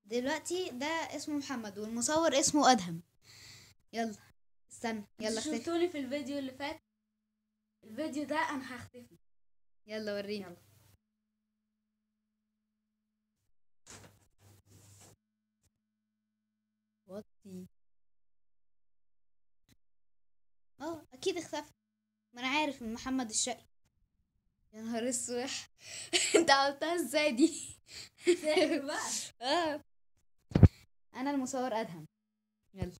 دلوقتي ده اسمه محمد والمصور اسمه ادهم يلا استنى يلا يلا اختفي شفتوني في الفيديو اللي فات الفيديو ده انا هختفي يلا وريني يلا. وطي اه اكيد اختفى ما انا عارف من محمد الشقي يا نهار اسوح انت عملتها ازاي دي سحر بقى اه انا المصور ادهم يلا